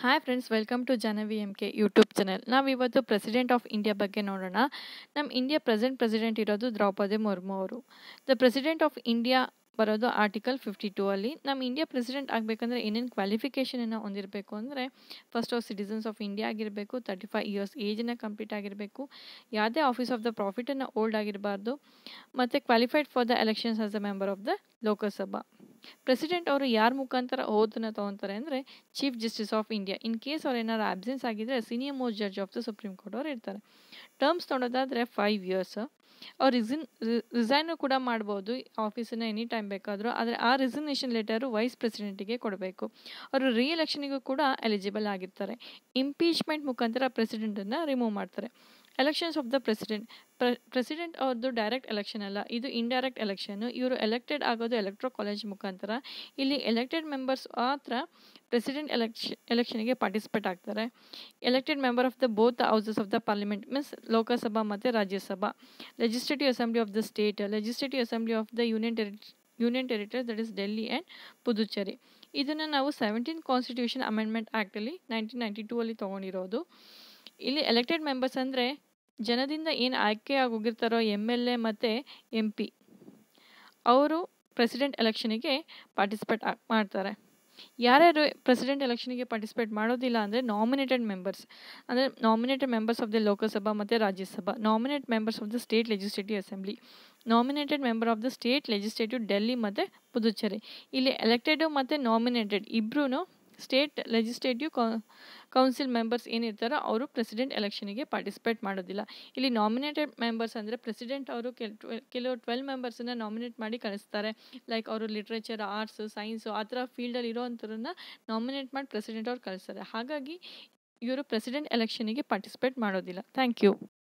hi friends welcome to Jahnavi M K YouTube channel ನಾವಿವತ್ತು president of India ಬಗ್ಗೆ ನೋಡೋಣ ನಮ್ಮ ಇಂಡಿಯಾ ಪ್ರೆಸೆಂಟ್ ಪ್ರೆಸಿಡೆಂಟ್ ಇರೋದು ದ್ರೌಪದಿ ಮುರ್ಮು ಅವರು ದ ಪ್ರೆಸಿಡೆಂಟ್ ಆಫ್ ಇಂಡಿಯಾ ಬರೋದು ಆರ್ಟಿಕಲ್ ಫಿಫ್ಟಿ ಟೂ ಅಲ್ಲಿ ನಮ್ಮ ಇಂಡಿಯಾ ಪ್ರೆಸಿಡೆಂಟ್ ಆಗಬೇಕಂದ್ರೆ ಏನೇನು ಕ್ವಾಲಿಫಿಕೇಷನನ್ನು ಹೊಂದಿರಬೇಕು ಅಂದರೆ first of citizens of India ಆಗಿರಬೇಕು ತರ್ಟಿ ಫೈವ್ ಇಯರ್ಸ್ ಏಜನ್ನು ಕಂಪ್ಲೀಟ್ ಆಗಿರಬೇಕು ಯಾವುದೇ ಆಫೀಸ್ ಆಫ್ ದ ಪ್ರಾಫಿಟನ್ನು ಓಲ್ಡ್ ಆಗಿರಬಾರ್ದು ಮತ್ತು qualified for the elections as a member of the Lok Sabha president ಅವರು ಯಾರ ಮುಖಾಂತರ ಓದನ್ನ ತೊಗೊತಾರೆ ಅಂದರೆ chief justice of India in case ಅವ್ರು ಏನಾರು ಆಬ್ಸೆನ್ಸ್ ಆಗಿದ್ರೆ senior most judge of the supreme court ಅವ್ರು ಇರ್ತಾರೆ ಟರ್ಮ್ಸ್ ತೊಗೊಳೋದಾದರೆ ಫೈವ್ ಇಯರ್ಸ್ ಅವ್ರು ರಿಸಿನ್ ರಿಸೈನು ಕೂಡ ಮಾಡ್ಬೋದು ಆಫೀಸನ್ನು ಎನಿ ಟೈಮ್ ಬೇಕಾದರೂ ಆದರೆ ಆ ರಿಸಿಗ್ನೇಷನ್ ಲೆಟರು ವೈಸ್ ಪ್ರೆಸಿಡೆಂಟಿಗೆ ಕೊಡಬೇಕು ಅವರು ರೀ ಎಲೆಕ್ಷನಿಗೂ ಕೂಡ ಎಲಿಜಿಬಲ್ ಆಗಿರ್ತಾರೆ ಇಂಪೀಚ್ಮೆಂಟ್ ಮುಖಾಂತರ ಪ್ರೆಸಿಡೆಂಟನ್ನು ರಿಮೂವ್ ಮಾಡ್ತಾರೆ elections of the president president ಅವ್ರದ್ದು ಡೈರೆಕ್ಟ್ ಎಲೆಕ್ಷನ್ ಅಲ್ಲ ಇದು ಇಂಡೈರೆಕ್ಟ್ ಎಲೆಕ್ಷನ್ ಇವರು ಎಲೆಕ್ಟೆಡ್ ಆಗೋದು ಎಲೆಕ್ಟ್ರೋ ಕಾಲೇಜ್ ಮುಖಾಂತರ ಇಲ್ಲಿ ಎಲೆಕ್ಟೆಡ್ ಮೆಂಬರ್ಸ್ ಮಾತ್ರ ಪ್ರೆಸಿಡೆಂಟ್ ಎಲೆಕ್ಷನ್ ಎಲೆಕ್ಷನ್ಗೆ ಪಾರ್ಟಿಸಿಪೇಟ್ ಆಗ್ತಾರೆ elected member of the both houses of the parliament means Lok Sabha ಮತ್ತು Rajya Sabha legislative assembly of the state legislative assembly of the union territory union territory that is Delhi and Puducherry ಇದನ್ನು ನಾವು seventeen constitution amendment ಆ್ಯಕ್ಟಲ್ಲಿ nineteen ninety two ಅಲ್ಲಿ ತೊಗೊಂಡಿರೋದು ಇಲ್ಲಿ elected members ಅಂದರೆ ಜನದಿಂದ ಏನು ಆಯ್ಕೆ ಆಗೋಗಿರ್ತಾರೋ ಎಮ್ ಎಲ್ ಎ ಮತ್ತು ಎಂ ಪಿ ಅವರು ಪ್ರೆಸಿಡೆಂಟ್ ಎಲೆಕ್ಷನಿಗೆ ಪಾರ್ಟಿಸಿಪೇಟ್ ಮಾಡ್ತಾರೆ ಯಾರ್ಯಾರು ಪ್ರೆಸಿಡೆಂಟ್ ಎಲೆಕ್ಷನಿಗೆ ಪಾರ್ಟಿಸಿಪೇಟ್ ಮಾಡೋದಿಲ್ಲ ಅಂದರೆ ನಾಮಿನೇಟೆಡ್ ಮೆಂಬರ್ಸ್ ಅಂದರೆ nominated members of the Lok Sabha ಮತ್ತು Rajya Sabha nominate members of the state legislative assembly nominated member of the state legislative Delhi ಮತ್ತು ಪುದುಚೇರಿ ಇಲ್ಲಿ ಎಲೆಕ್ಟೆಡು ಮತ್ತು ನಾಮಿನೇಟೆಡ್ ಇಬ್ಬರೂ ಸ್ಟೇಟ್ ಲೆಜಿಸ್ಲೇಟಿವ್ ಕೌನ್ಸಿಲ್ ಮೆಂಬರ್ಸ್ ಏನಿರ್ತಾರೋ ಅವರು ಪ್ರೆಸಿಡೆಂಟ್ ಎಲೆಕ್ಷನಿಗೆ ಪಾರ್ಟಿಸಿಪೇಟ್ ಮಾಡೋದಿಲ್ಲ ಇಲ್ಲಿ ನಾಮಿನೇಟೆಡ್ ಮೆಂಬರ್ಸ್ ಅಂದರೆ ಪ್ರೆಸಿಡೆಂಟ್ ಅವರು ಕೆಲ್ ಕೆಲವು ಟ್ವೆಲ್ ಮೆಂಬರ್ಸನ್ನು ನಾಮಿನೇಟ್ ಮಾಡಿ ಕಳಿಸ್ತಾರೆ ಲೈಕ್ ಅವರು ಲಿಟ್ರೇಚರ್ ಆರ್ಟ್ಸ್ ಸೈನ್ಸು ಆ ಥರ ಫೀಲ್ಡಲ್ಲಿ ಇರೋವಂಥವ್ರನ್ನ ನಾಮಿನೇಟ್ ಮಾಡಿ ಪ್ರೆಸಿಡೆಂಟ್ ಅವ್ರು ಕಳಿಸ್ತಾರೆ ಹಾಗಾಗಿ ಇವರು ಪ್ರೆಸಿಡೆಂಟ್ ಎಲೆಕ್ಷನಿಗೆ ಪಾರ್ಟಿಸಿಪೇಟ್ ಮಾಡೋದಿಲ್ಲ ಥ್ಯಾಂಕ್ ಯು